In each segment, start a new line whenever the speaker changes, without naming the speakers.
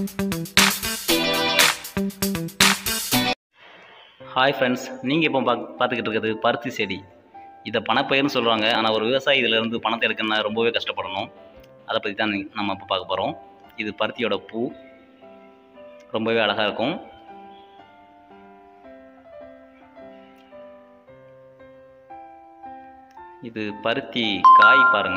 hi friends நீங்கள் இப்போ பாக் பார்த்துக்கிட்டு இருக்கிறது பருத்தி செடி இதை பணப்பயிர்னு சொல்லுவாங்க ஆனால் ஒரு விவசாயி இதிலேருந்து பணத்தை எடுக்கணும்னா ரொம்பவே கஷ்டப்படணும் அதை பற்றி தான் நீ- நம்ம இப்போ பார்க்க போகிறோம் இது பருத்தியோட பூ ரொம்பவே அழகாக இருக்கும் இது பருத்தி காய் பாருங்க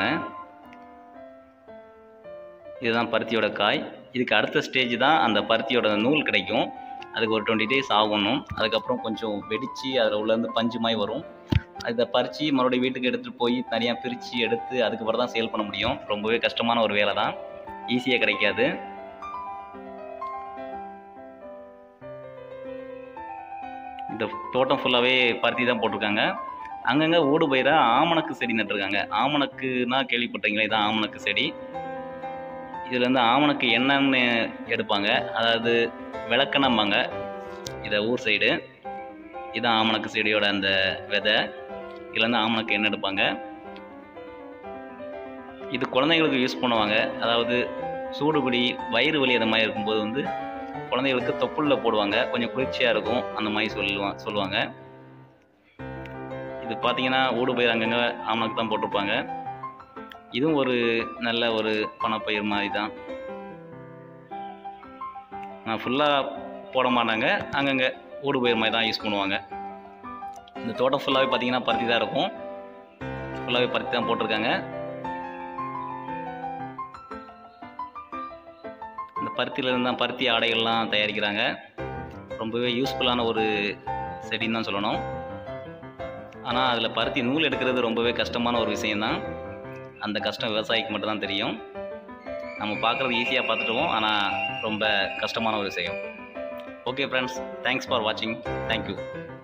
இதுதான் பருத்தியோட காய் இதுக்கு அடுத்த ஸ்டேஜ் தான் அந்த பருத்தியோட நூல் கிடைக்கும் அதுக்கு ஒரு டுவெண்ட்டி டேஸ் ஆகணும் அதுக்கப்புறம் கொஞ்சம் வெடித்து அதில் உள்ளேருந்து பஞ்சு மாதிரி வரும் அதை பறித்து மறுபடியும் வீட்டுக்கு எடுத்துகிட்டு போய் தனியாக பிரித்து எடுத்து அதுக்கப்புறம் தான் சேல் பண்ண முடியும் ரொம்பவே கஷ்டமான ஒரு வேலை தான் ஈஸியாக கிடைக்காது இந்த தோட்டம் ஃபுல்லாகவே பருத்தி தான் போட்டிருக்காங்க அங்கங்கே ஓடு பயிராக ஆமணக்கு செடி நட்டுருக்காங்க ஆமணக்குன்னா கேள்விப்பட்டீங்களா இதான் ஆமணக்கு செடி இதில் வந்து ஆமணக்கு என்னன்னு எடுப்பாங்க அதாவது விளக்கணம்பாங்க இதை ஊர் சைடு இதான் ஆமணக்கு செடியோட அந்த விதை இதில் இருந்து ஆமணக்கு எண்ணெய் எடுப்பாங்க இது குழந்தைங்களுக்கு யூஸ் பண்ணுவாங்க அதாவது சூடுபிடி வயிறு வலி அந்த மாதிரி இருக்கும்போது வந்து குழந்தைகளுக்கு தொப்புள்ள போடுவாங்க கொஞ்சம் குளிர்ச்சியாக இருக்கும் அந்த மாதிரி சொல்லுவா சொல்லுவாங்க இது பார்த்தீங்கன்னா ஊடு பயிர் அங்கங்கே ஆமணக்கு தான் போட்டிருப்பாங்க இதுவும் ஒரு நல்ல ஒரு பணப்பயிர் மாதிரி தான் நான் ஃபுல்லாக போட மாட்டாங்க அங்கங்கே ஊடு பயிர் மாதிரி தான் யூஸ் பண்ணுவாங்க இந்த தோட்டம் ஃபுல்லாகவே பார்த்தீங்கன்னா பருத்தி தான் இருக்கும் ஃபுல்லாகவே பருத்தி தான் போட்டிருக்காங்க இந்த பருத்தியிலேருந்து தான் பருத்தி ஆடைகள்லாம் தயாரிக்கிறாங்க ரொம்பவே யூஸ்ஃபுல்லான ஒரு செடின்னு தான் சொல்லணும் ஆனால் அதில் பருத்தி நூல் எடுக்கிறது ரொம்பவே கஷ்டமான ஒரு விஷயம்தான் அந்த கஷ்டம் விவசாயிக்கு மட்டும்தான் தெரியும் நம்ம பார்க்குறது ஈஸியாக பார்த்துட்டுவோம் ஆனால் ரொம்ப கஷ்டமான ஒரு விஷயம் ஓகே ஃப்ரெண்ட்ஸ் தேங்க்ஸ் ஃபார் வாட்சிங் தேங்க்யூ